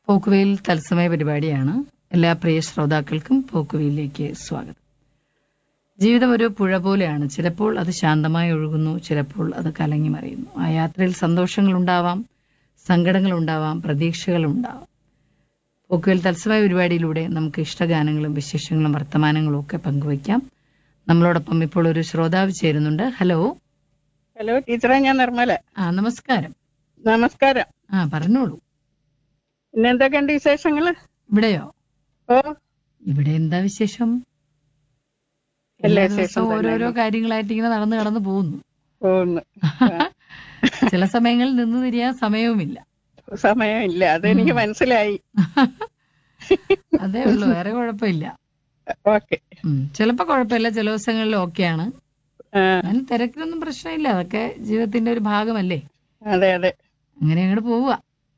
പോക്കുവെയിൽ തത്സമയ പരിപാടിയാണ് എല്ലാ പ്രിയ ശ്രോതാക്കൾക്കും പോക്കുവെയിലേക്ക് സ്വാഗതം ജീവിതം ഒരു പുഴ പോലെയാണ് ചിലപ്പോൾ അത് ശാന്തമായി ഒഴുകുന്നു ചിലപ്പോൾ അത് കലങ്ങി മറിയുന്നു ആ യാത്രയിൽ സന്തോഷങ്ങളുണ്ടാവാം സങ്കടങ്ങളുണ്ടാവാം പ്രതീക്ഷകളുണ്ടാവാം പോക്കുവെയിൽ തത്സമയ പരിപാടിയിലൂടെ നമുക്ക് ഇഷ്ടഗാനങ്ങളും വിശേഷങ്ങളും വർത്തമാനങ്ങളും ഒക്കെ പങ്കുവയ്ക്കാം നമ്മളോടൊപ്പം ഇപ്പോൾ ഒരു ശ്രോതാവ് ചേരുന്നുണ്ട് ഹലോ ഹലോ ടീച്ചറെ ഞാൻ നിർമ്മല ആ നമസ്കാരം നമസ്കാരം ആ പറഞ്ഞോളൂ പിന്നെ എന്തൊക്കെയുണ്ട് വിശേഷങ്ങള് ഇവിടെയോ ഓ ഇവിടെ എന്താ വിശേഷം എല്ലാ എല്ലാ വിശേഷം ദിവസവും ഓരോരോ കാര്യങ്ങളായിട്ട് ഇങ്ങനെ നടന്നു കടന്നു പോകുന്നു പോകുന്നു ചില സമയങ്ങളിൽ നിന്ന് തിരിയാൻ സമയവുമില്ല സമയമില്ല അതെനിക്ക് മനസ്സിലായി അതേ ഉള്ളൂ വേറെ കുഴപ്പമില്ല ഓക്കെ ഉം. ചിലപ്പോ കുഴപ്പമില്ല ചില ദിവസങ്ങളിൽ ഓക്കെയാണ് അതിന് തിരക്കിലൊന്നും പ്രശ്നമില്ല അതൊക്കെ ജീവിതത്തിന്റെ ഒരു ഭാഗമല്ലേ അതെ അതെ അങ്ങനെ അങ്ങോട്ട് പോവുക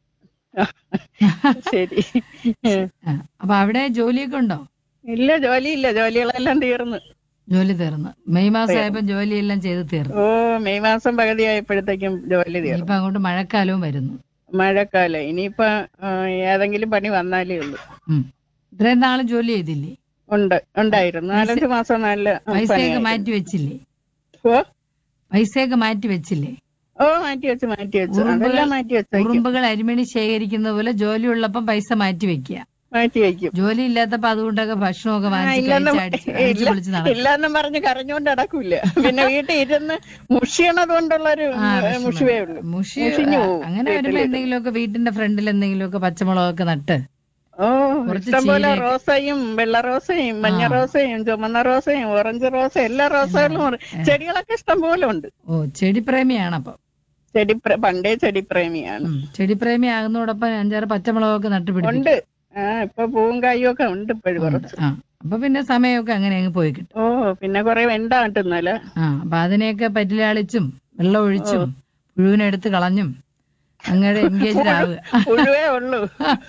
ശരി ആ, അപ്പൊ അവിടെ ജോലിയൊക്കെ ഉണ്ടോ ഇല്ല ജോലിയില്ല ജോലികളെല്ലാം തീർന്നു ജോലി തീർന്ന് മെയ് മാസം ആയപ്പോ ജോലിയെല്ലാം ചെയ്ത് തീർന്നു ഓ മെയ് മാസം പകുതി ആയപ്പോഴത്തേക്കും ജോലി തീർന്നു ഇനിയിപ്പോ അങ്ങോട്ട് മഴക്കാലവും വരുന്നു മഴക്കാലം ഇനിയിപ്പോ ആ, ഏതെങ്കിലും പണി വന്നാലേ ഉള്ളൂ ഉം. ഇത്രയും നാള് ജോലി ചെയ്തില്ലേ ഉണ്ട് ഉണ്ടായിരുന്നു നാലഞ്ച് മാസം നല്ല ആ, പൈസയൊക്കെ പണിയായിരുന്നു. മാറ്റി വെച്ചില്ലേ ഓ പൈസയൊക്കെ മാറ്റി വെച്ചില്ലേ ഓ മാറ്റി വെച്ചു മാറ്റി വെച്ചു ഉറുമ്പുകൾ- അതെല്ലാം മാറ്റി വെച്ചു ഉറുമ്പുകൾ അരിമണി ശേഖരിക്കുന്ന പോലെ ജോലി ഉള്ളപ്പം പൈസ മാറ്റി വെക്കുക മാറ്റി വെക്കും ജോലി ഇല്ലാത്തപ്പോ അതുകൊണ്ടൊക്കെ ഭക്ഷണമൊക്കെ ആ, വാങ്ങിച്ച് ഇല്ലെന്നും കഴിച്ച് അടിച്ച് അടിച്ച് ഇല്ല പൊളിച്ച് നടക്കും ഇല്ലാന്നും പറഞ്ഞ് കരഞ്ഞോണ്ട് നടക്കൂല പിന്നെ വീട്ടിൽ ഇരുന്ന് മുഷിയണത് കൊണ്ടുള്ളൊരു ആ, ഉം, വിഷമം. മുഷിവേ ഉള്ളൂ മുഷി മുഷിഞ്ഞു ആ, പോവും അങ്ങനെ വരുമ്പോ വീട്ടില്. എന്തെങ്കിലുമൊക്കെ വീട്ടിന്റെ ഫ്രണ്ടിൽ എന്തെങ്കിലുമൊക്കെ പച്ചമുളകൊക്കെ നട്ട് ഓ കുറച്ച് ഇഷ്ടംപോലെ ചീരയൊക്കെ- റോസയും വെള്ള റോസയും മഞ്ഞ ആ. റോസയും ചുമന്ന റോസയും ഓറഞ്ച് റോസയും എല്ലാ റോസകളും ഉണ്ട്. ചെടികളൊക്കെ ഇഷ്ടം പോലെ ഉണ്ട് ഓ ചെടിപ്രേമിയാണ് അപ്പൊ ചെടി പ്ര- പണ്ടേ ചെടി പ്രേമിയാണ് ഉം. ചെടിപ്രേമി ആകുന്നതോടൊപ്പം അഞ്ചാറ് പച്ചമുളകൊക്കെ നട്ടുപിടിപ്പിക്കും ഉണ്ട് ആ ഇപ്പൊ പൂവും കായും ഒക്കെ ഉണ്ട് ഇപ്പോഴും ഉണ്ട്. കുറച്ച് ആ അപ്പൊ പിന്നെ സമയമൊക്കെ അങ്ങനെ അങ്ങ് പോയി കിട്ടും ഓ പിന്നെ കൊറേ വെണ്ട നട്ടുന്നല്ല ആ അപ്പൊ അതിനെയൊക്കെ പറ്റിലാളിച്ചും വെള്ളം ഒഴിച്ചും പുഴുവിനെടുത്ത് കളഞ്ഞും അങ്ങയുടെ എൻഗേജ്ഡ് ആവുക പുഴുവേ ഉള്ളൂ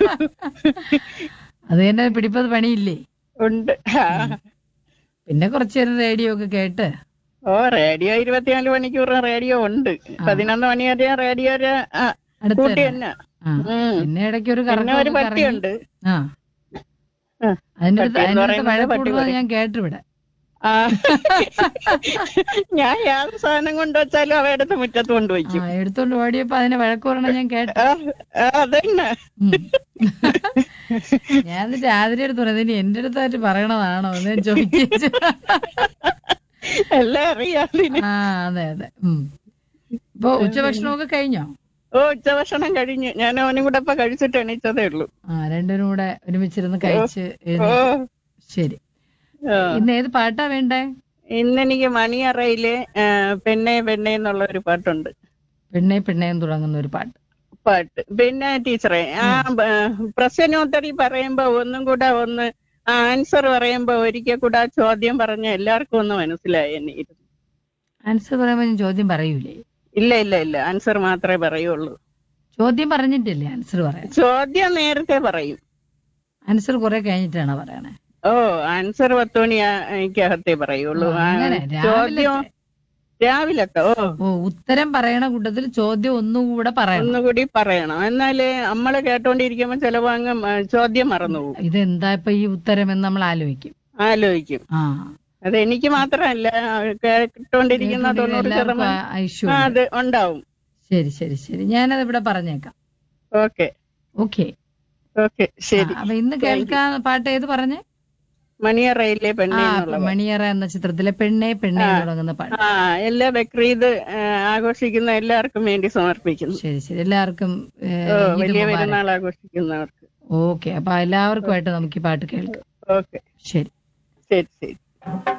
അത് തന്നെ പിടിപ്പത് പണിയില്ലേ ഉണ്ട് ആ. പിന്നെ കുറച്ചു നേരം റേഡിയോ ഒക്കെ കേട്ട് ഓ റേഡിയോ ഇരുപത്തിനാല് മണിക്കൂർ റേഡിയോ ഉണ്ട് പതിനൊന്ന് മണി വരെ റേഡിയോ ഒരു, ആ, അടുത്ത് കൂട്ടി തന്നെ. തന്നെ ആ ഉം. പിന്നെ ഇടയ്ക്ക് ഒരു പിന്നെ ഒരു കറക്കം പട്ടിയുണ്ട് ആ ആ. അതിന്റെ അടുത്ത് പട്ടി എന്ന് അതിന്റെ അടുത്ത് പറയുന്നത് പട്ടി വഴക്കൂടുന്നത് പറയും. ഞാൻ കേട്ടിവിടെ ആ ഞാൻ യാതൊരു സാധനം കൊണ്ടുവച്ചാലും അവ എടുത്ത് മുറ്റത്ത് ആ കൊണ്ടുവയ്ക്കും എടുത്തോണ്ട് ഓടിയപ്പോ അതിനെ വഴക്കൂറണം ഞാൻ കേട്ടു ആ, ആ, അതന്നെ ഉം. ഞാൻ എന്നിട്ട് ആതിരെ അടുത്ത് പറഞ്ഞു ഇനി എന്റെ അടുത്തായിട്ട് പറയണതാണോ എന്ന് ഞാൻ ചോദിച്ചു എല്ലാം അറിയാതിന് ആ അതെ അതെ ഉം ഇപ്പൊ ഉച്ചഭക്ഷണമൊക്കെ കഴിഞ്ഞോ ഓ ഉച്ചഭക്ഷണം കഴിഞ്ഞ് ഞാൻ അവനും കൂടെ ഇപ്പൊ കഴിച്ചിട്ട് എണീച്ചതേ ഉള്ളൂ ആ രണ്ടുപേരും കൂടെ ഒരുമിച്ചിരുന്ന് കഴിച്ച് ഓ എഴുന്നേറ്റ്. ശരി ആ. ഇന്ന് ഏത് പാട്ടാ വേണ്ടേ ഇന്നെനിക്ക് മണിയറയിലെ ആ, പെണ്ണെ പെണ്ണെ എന്നുള്ള ഒരു പാട്ടുണ്ട് പെണ്ണെ പെണ്ണേന്ന് തുടങ്ങുന്ന ഒരു പാട്ട് പാട്ട് പിന്നെ ടീച്ചറെ ആ ബ- പ്രശ്നോത്തരി പറയുമ്പോ ഒന്നും കൂടെ ഒന്ന് ആൻസർ പറയുമ്പോ ഒരിക്കൽ കൂടെ ആ ചോദ്യം പറഞ്ഞ എല്ലാവർക്കും ഒന്ന് മനസ്സിലായി എന്നെ ഇരുന്നു ആൻസർ പറയുമ്പോ ഞാൻ ചോദ്യം പറയൂലേ ഇല്ല ഇല്ല ഇല്ല ആൻസർ മാത്രമേ പറയുള്ളൂ ചോദ്യം പറഞ്ഞിട്ടില്ലേ ആൻസർ പറയാൻ ചോദ്യം നേരത്തെ പറയും ആൻസർ കുറെ കഴിഞ്ഞിട്ടാണ് പറയണേ ഓ ആൻസർ പത്ത് മണിക്കകത്തേ പറയുള്ളൂ ആ, ആ, അങ്ങനെ ചോദ്യം രാവിലെ രാവിലത്തെ ഓ ഓ ഉത്തരം പറയണ കൂട്ടത്തിൽ ചോദ്യം ഒന്നുകൂടെ പറയണം ഒന്നുകൂടി പറയണം എന്നാല് നമ്മള് കേട്ടോണ്ടിരിക്കുമ്പോ ചിലപ്പോ അങ്ങ് മ- ചോദ്യം മറന്നു പോകും ഇതെന്താ ഇപ്പൊ ഈ ഉത്തരം എന്ന് നമ്മൾ ആലോചിക്കും ആലോചിക്കും ആ അത് എനിക്ക് മാത്രമല്ല കേട്ടോണ്ടിരിക്കുന്ന തൊണ്ണൂറ് എല്ലാവർക്കും ശതമാനം ആ ഇഷ്യൂ ആ, അത് ഉണ്ടാവും ശരി ശരി ശരി ഞാനത് ഇവിടെ പറഞ്ഞേക്കാം ഓക്കെ ഓക്കെ ഓക്കെ ശരി അപ്പൊ ഇന്ന് കേൾക്കാൻ പാട്ട് ഏത് പറഞ്ഞേ മണിയറയിലെ ആ പെണ്ണെ എന്നുള്ള മണിയറ എന്ന ചിത്രത്തിലെ പെണ്ണെ പെണ്ണെ എന്ന് തുടങ്ങുന്ന പാട്ട് ആ എല്ലാ ബക്രീദ് ആ, ആഘോഷിക്കുന്ന എല്ലാവർക്കും വേണ്ടി സമർപ്പിക്കുന്നു ശരി ശരി എല്ലാവർക്കും ഏ, ഓ, ഈദ് വലിയ മുബാറക്. പെരുന്നാൾ ആഘോഷിക്കുന്നവർക്ക് ഓക്കെ അപ്പൊ എല്ലാവർക്കുമായിട്ട് നമുക്ക് ഈ പാട്ട് കേൾക്കാം ഓക്കെ ശരി ശരി ശരി